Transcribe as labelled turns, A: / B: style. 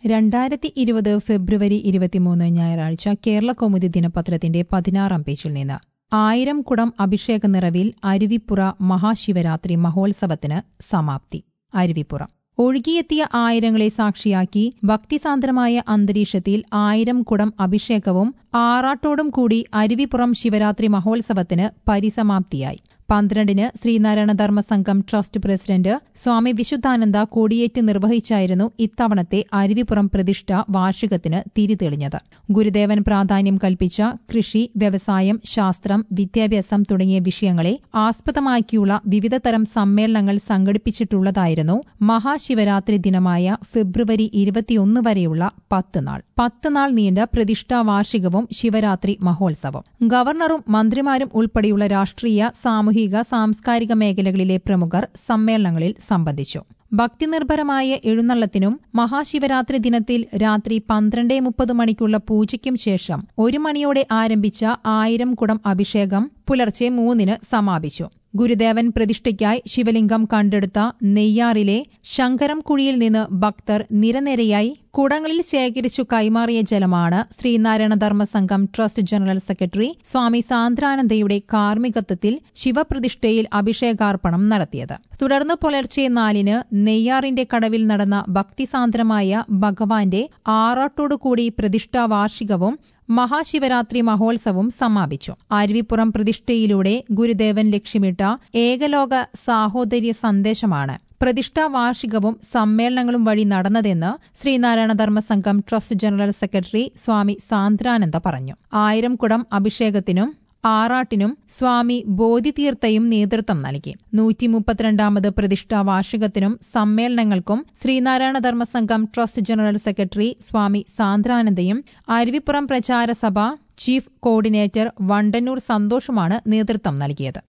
A: രണ്ടായിരത്തി ഇരുപത് ഫെബ്രുവരി ഇരുപത്തിമൂന്ന് ഞായറാഴ്ച കേരള കൗമുദി ദിനപത്രത്തിന്റെ പതിനാറാം പേജിൽ നിന്ന് ആയിരം കുടം അഭിഷേക നിറവിൽ അരുവിപ്പുറ മഹാശിവരാത്രി മഹോത്സവത്തിന് സമാപ്തി അരുവിപ്പുറം ഒഴുകിയെത്തിയ ആയിരങ്ങളെ സാക്ഷിയാക്കി ഭക്തിസാന്ദ്രമായ അന്തരീക്ഷത്തിൽ ആയിരം കുടം അഭിഷേകവും ആറാട്ടോടും കൂടി അരുവിപ്പുറം ശിവരാത്രി മഹോത്സവത്തിന് പരിസമാപ്തിയായി പന്ത്രണ്ടിന് ശ്രീനാരായണ ധർമ്മ സംഘം ട്രസ്റ്റ് പ്രസിഡന്റ് സ്വാമി വിശുദ്ധാനന്ദ കൊടിയേറ്റ് നിർവഹിച്ചായിരുന്നു ഇത്തവണത്തെ അരുവിപ്പുറം പ്രതിഷ്ഠ വാർഷികത്തിന് തിരിതെളിഞ്ഞത് ഗുരുദേവൻ പ്രാധാന്യം കൽപ്പിച്ച കൃഷി വ്യവസായം ശാസ്ത്രം വിദ്യാഭ്യാസം തുടങ്ങിയ വിഷയങ്ങളെ ആസ്പദമാക്കിയുള്ള വിവിധതരം സമ്മേളനങ്ങൾ സംഘടിപ്പിച്ചിട്ടുള്ളതായിരുന്നു മഹാശിവരാത്രി ദിനമായ ഫെബ്രുവരി ഇരുപത്തിയൊന്ന് വരെയുള്ള പത്ത് നാൾ പത്ത് നാൾ നീണ്ട പ്രതിഷ്ഠാ വാർഷികവും ശിവരാത്രി മഹോത്സവം ഗവർണറും മന്ത്രിമാരും ഉൾപ്പെടെയുള്ള രാഷ്ട്രീയ സാമൂഹിക സാംസ്കാരിക മേഖലകളിലെ പ്രമുഖർ സമ്മേളനങ്ങളിൽ സംബന്ധിച്ചു ഭക്തിനിർഭരമായ എഴുന്നള്ളത്തിനും മഹാശിവരാത്രി ദിനത്തിൽ രാത്രി പന്ത്രണ്ട് മുപ്പത് മണിക്കുള്ള പൂജയ്ക്കും ശേഷം ഒരു മണിയോടെ ആരംഭിച്ച ആയിരം കുടം അഭിഷേകം പുലർച്ചെ മൂന്നിന് സമാപിച്ചു ഗുരുദേവൻ പ്രതിഷ്ഠയ്ക്കായി ശിവലിംഗം കണ്ടെടുത്ത നെയ്യാറിലെ ശങ്കരം കുഴിയിൽ നിന്ന് ഭക്തർ നിരനിരയായി കുടങ്ങളിൽ ശേഖരിച്ചു കൈമാറിയ ജലമാണ് Sreenarayana Dharma Sangham trust general secretary Swami സാന്ദ്രാനന്ദയുടെ കാർമ്മികത്വത്തിൽ ശിവപ്രതിഷ്ഠയിൽ അഭിഷേകാർപ്പണം നടത്തിയത് തുടർന്ന് പുലർച്ചെ നാലിന് നെയ്യാറിന്റെ കടവിൽ നടന്ന ഭക്തിസാന്ദ്രമായ ഭഗവാന്റെ ആറാട്ടോടുകൂടി പ്രതിഷ്ഠാ വാർഷികവും മഹാശിവരാത്രി മഹോത്സവവും സമാപിച്ചു അരുവിപ്പുറം പ്രതിഷ്ഠയിലൂടെ ഗുരുദേവൻ ലക്ഷ്യമിട്ട ഏകലോക സാഹോദര്യ സന്ദേശമാണ് പ്രതിഷ്ഠാ വാർഷികവും സമ്മേളനങ്ങളും വഴി നടന്നതെന്ന് Sreenarayana Dharma Sangham trust general secretary Swami Sandrananda പറഞ്ഞു ആയിരം കുടം അഭിഷേകത്തിനും ആറാട്ടിനും സ്വാമി ബോധിതീർത്ഥയും നേതൃത്വം നൽകി നൂറ്റി മുപ്പത്തിരണ്ടാമത് പ്രതിഷ്ഠാ വാർഷികത്തിനും സമ്മേളനങ്ങൾക്കും Sreenarayana Dharma Sangham trust general secretary Swami സാന്ദ്രാനന്ദയും അരുവിപ്പുറം പ്രചാര സഭ ചീഫ് കോർഡിനേറ്റർ വണ്ടന്നൂർ സന്തോഷുമാണ് നേതൃത്വം നൽകിയത്